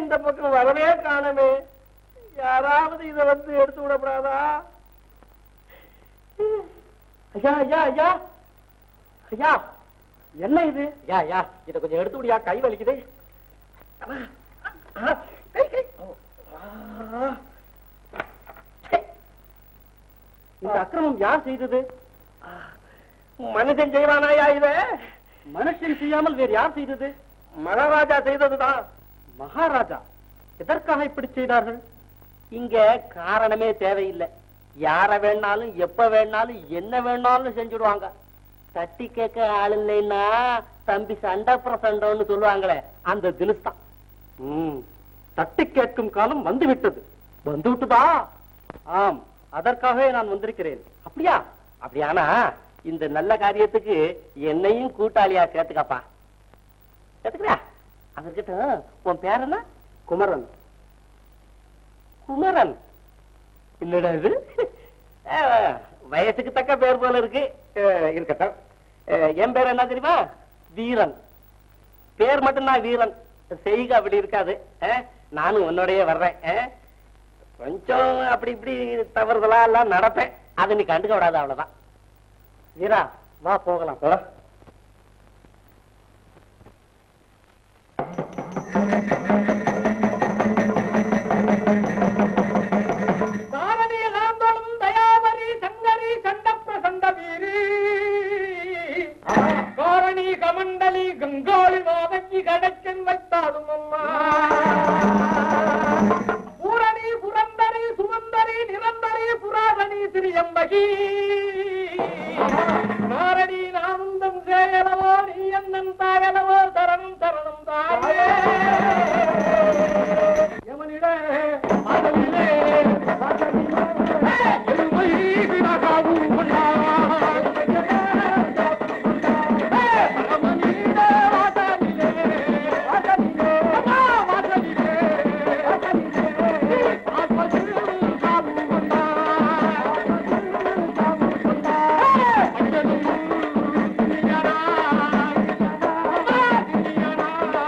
இந்த பக்கம் வரவே காணமே யாராவது இதை வந்து எடுத்து விடப்படாதா ஐயா ஐயா ஐயா ஐயா என்ன இது யா யா இத கொஞ்சம் எடுத்து விடியா கை வலிக்குது அம்மா. ஆ, கை கை ஓ, ஆ. சே. இந்த அக்கிரமம் யார் செய்தது மனுஷன் செய்வானாயா இத மனுஷன் செய்யாமல் வேறு யார் செய்தது மகாராஜா செய்ததுதான் மகாராஜா எதற்காக இப்படி செய்தார்கள் இங்க காரணமே தேவையில்லை யார வேணாலும் எப்ப வேணாலும் என்ன வேணாலும் செஞ்சுடுவாங்க தட்டி கேட்க ஆள் இல்லைன்னா தம்பி சண்டை பிரசண்டம்னு சொல்லுவாங்களே அந்த திலுஸ் தான் ம், தட்டி கேட்கும் காலம் வந்து விட்டது வந்து விட்டுதா ஆம் அதற்காகவே நான் வந்திருக்கிறேன் அப்படியா அப்படியானா இந்த நல்ல காரியத்துக்கு என்னையும் கூட்டாளியா சேர்த்துக்கப்பா சேர்த்துக்கிறியா அதற்கிட்ட உன் பேர் என்ன குமரன் குமரன் இல்லடா இது அஹ், வயசுக்கு தக்க பேர் போல இருக்கு அஹ், இருக்கட்டும் அஹ், என் பேர் என்ன தெரியுமா வீரன் பேர் மட்டும்தான் வீரன் செய்க அப்படி இருக்காது அஹ், நானும் உன்னோடயே வர்றேன் அஹ். கொஞ்சம் அப்படி இப்படி தவறுதலா எல்லாம் நடப்பேன் அதை நீ கண்டுக்க விடாத அவ்வளவுதான் வீரா வா போகலாம் தாரணி நாந்தோளும் தயாவரி சங்கரி சண்ட பிரசண்ட வீரி காரணி கமண்டலி கங்காளி மாதங்கி கடக்கன் வைத்தாலும் அம்மா பூரணி புரந்தரி சுமந்தரி நிரந்தரி புராதனி திரியம்பகி நாரணி நானந்தம் சேயலவோ நீ என்னன் தாயலவோ தரணும் தரணும் தாயே யமனிடே மாதவிலே எருமை வினகாவும் கொண்டா பரமனிடே வாசலிலே வாசலிலே அம்மா வாசலிலே வாசலிலே ஆத்மசில் காவும் கொண்டா காவும் கொண்டா அஞ்சலும் துணியரா அம்மா துணியரா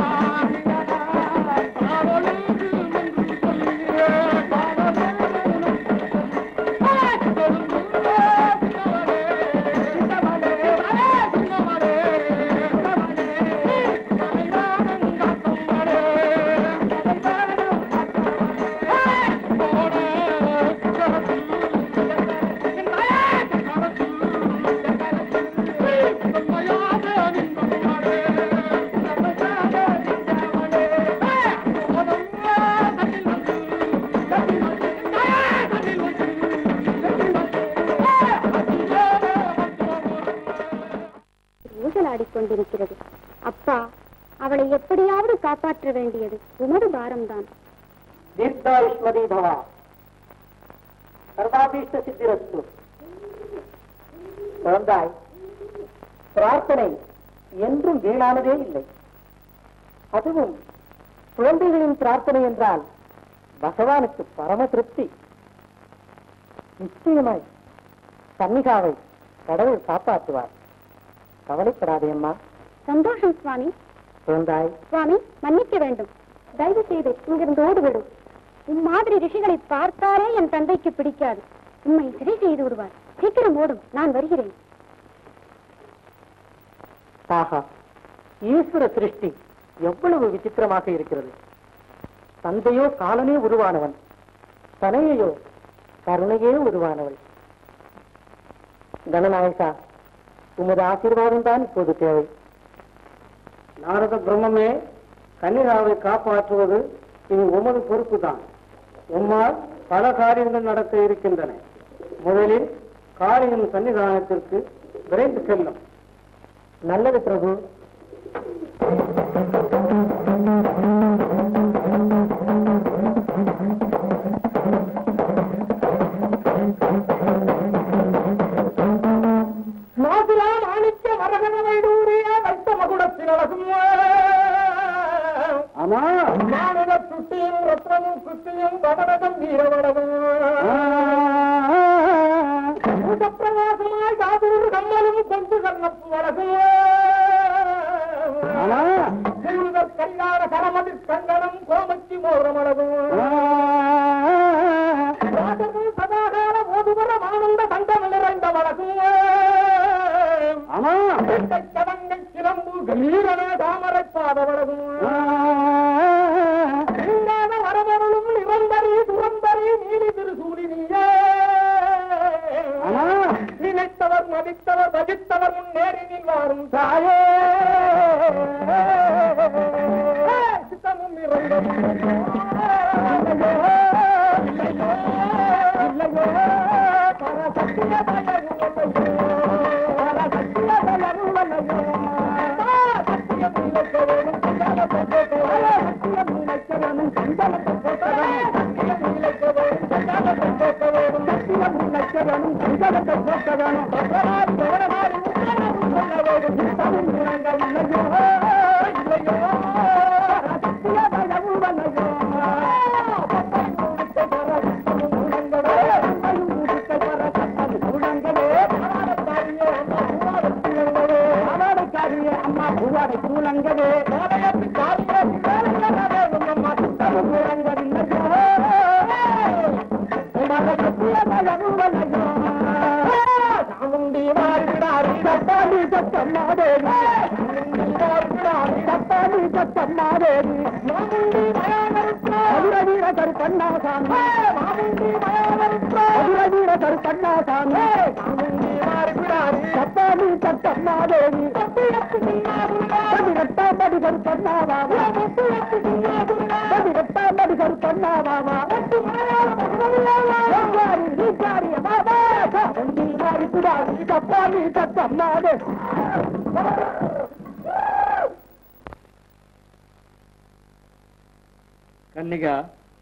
ஊசலாடிக் கொண்டிருக்கிறது அப்பா அவளை எப்படியாவது காப்பாற்ற வேண்டியது உமது பாரம்தான் தீர்த்தாயுஷ்மதி பவா சர்வாபீஷ்ட சித்திரஸ்து குழந்தாய் பிரார்த்தனை என்றும் வீணானதே இல்லை அதுவும் குழந்தைகளின் பிரார்த்தனை என்றால் பகவானுக்கு பரம திருப்தி நிச்சயமாய் கன்னிகாவை கடவுள் காப்பாற்றுவார் கவலைப்படாதே அம்மா சந்தோஷம் சுவாமி குழந்தாய் சுவாமி மன்னிக்க வேண்டும் தயவு செய்து இங்கிருந்து ஓடிவிடும் இம்மாதிரி ரிஷிகளை பார்த்தாலே என் தந்தைக்கு பிடிக்காது உண்மை சரி செய்து விடுவார் சீக்கிரம் ஓடும் நான் வருகிறேன் ஆஹா ஈஸ்வர சிருஷ்டி எவ்வளவு விசித்திரமாக இருக்கிறது தந்தையோ காலனே உருவானவன் தனையையோ கருணையே உருவானவள் கணநாயகா உமது ஆசீர்வாதம் தான் இப்போது தேவை நாரத பிரம்மமே கன்னிகாவை காப்பாற்றுவது இனி உமது பொறுப்பு தான் உம்மால் பல காரியங்கள் நடக்க இருக்கின்றன முதலில் காரியம் சன்னிதானத்திற்கு விரைந்து செல்லும் நல்லது பிரபு மாசிலா மாணிக்க மரகத வைடூரிய வைத்த மகுடத்தினழகும் ஆமா மாநில சுட்டியும் ரத்னமும் குத்தியும் பவனகம் வீரவடவும் பிரகாசமாய் காதூர் கம்மலும் கொண்டு கர்ணப்பு வழகும் ஆமா. கல்யாண கரமதி கங்கணம் கோமச்சி மோதிரமழகும் ராஜர்கள் சதாகால ஓதுவர ஆனந்த சங்கம் நிறைந்த வழகும் ஆமா சடங்கை சிலம்பு கம்பீரன தாமரை பாத வழகும் நீங்காத வரவருளும் நிரந்தரி துரந்தரி நீலி திருசூலி நீயே ஆமா. நினைத்தவர் மதித்தவர் பஜித்தவர் முன்னேறி வாரும் தாயே சித்தமும் இறந்தது இல்லையோ இல்லையோ பரசத்திய பயனுள்ளையோ பரசத்திய பயனுள்ளையோ சத்தியம் நிலைக்க வேணும் சஞ்சலத்தை போக்க சத்தியம் நிலைக்க வேணும் சஞ்சலத்தை போக்க சத்தியம் நிலைக்க வேணும் சஞ்சலத்தை போக்க வேணும் சத்தியம் நிலைக்க வேணும் சஞ்சலத்தை போக்க வேணும் பகவான் கவனமாறி உத்தரவு சொல்ல வேணும் சித்தமும் இறங்க இல்லையோ இல்லையோ சத்திய பயனுள்ளையோ பப்பை முடித்த பர சத்தமும் உணங்கவே பப்பை முடித்த பர சத்தமும் உணங்கவே பாரத்தாரியே அம்மா பூவாரத்தியங்களே பாரக்காரியே அம்மா பூவாரை சூழங்கவே பாரகத்து காரியே வேலையாக வேணும் அம்மா சித்தமும் உறங்கவில்லையோ பரசத்திய பயனுள்ளையோ சாமுண்டி மாறிவிடாரி சத்தாமி சத்தம்மாதேவி சாமுண்டி மாறிவிடாரி சத்தாமி சத்தம்மாதேவி மாமுண்டி மயானருத்ரா மதுர வீர கருப்பண்ணாசாமி மாமுண்டி மயானருத்ரா மதுர வீர கருப்பண்ணாசாமி சாமுண்டி மாறிவிடாரி சத்தாமி சத்தம்மாதேவி பதினெட்டாம்படி கருப்பண்ணாவாமா பதினெட்டாம்படி கருப்பண்ணாவாமா கன்னிகா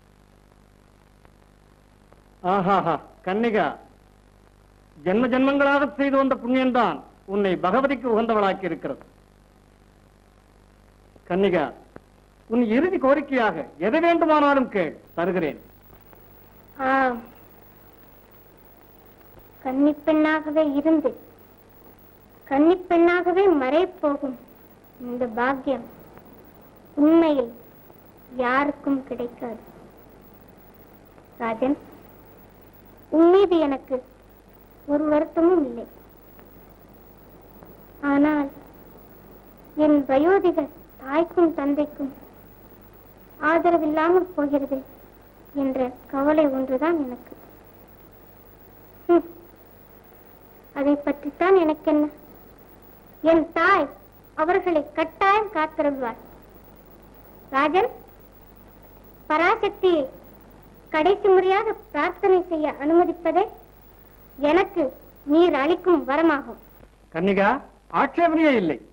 ஆஹாஹா கன்னிகா ஜென்ம ஜென்மங்களாக செய்து வந்த புண்ணியம்தான் உன்னை பகவதிக்கு உகந்தவளாக்கி இருக்கிறது கன்னிகா உன் இறுதி கோரிக்கையாக எதை வேண்டுமானாலும் கேள் தருகிறேன் ஆம் கன்னிப்பெண்ணாகவே இருந்து கன்னிப்பெண்ணாகவே மறைப்போகும் இந்த பாக்கியம் உண்மையில் யாருக்கும் கிடைக்காது ராஜன் உன் மீது எனக்கு ஒரு வருத்தமும் இல்லை ஆனால் என் வயோதிக தாய்க்கும் தந்தைக்கும் ஆதரவில்லாமல் போகிறது என்ற கவலை ஒன்றுதான் எனக்கு ஹம். அதை பற்றித்தான் எனக்கு என்ன என் தாய் அவர்களை கட்டாயம் காத்திருவார் ராஜன் பராசக்தியை கடைசி முறையாக பிரார்த்தனை செய்ய அனுமதிப்பதே எனக்கு நீர் அளிக்கும் வரமாகும் கன்னிகா ஆட்சேபனையே இல்லை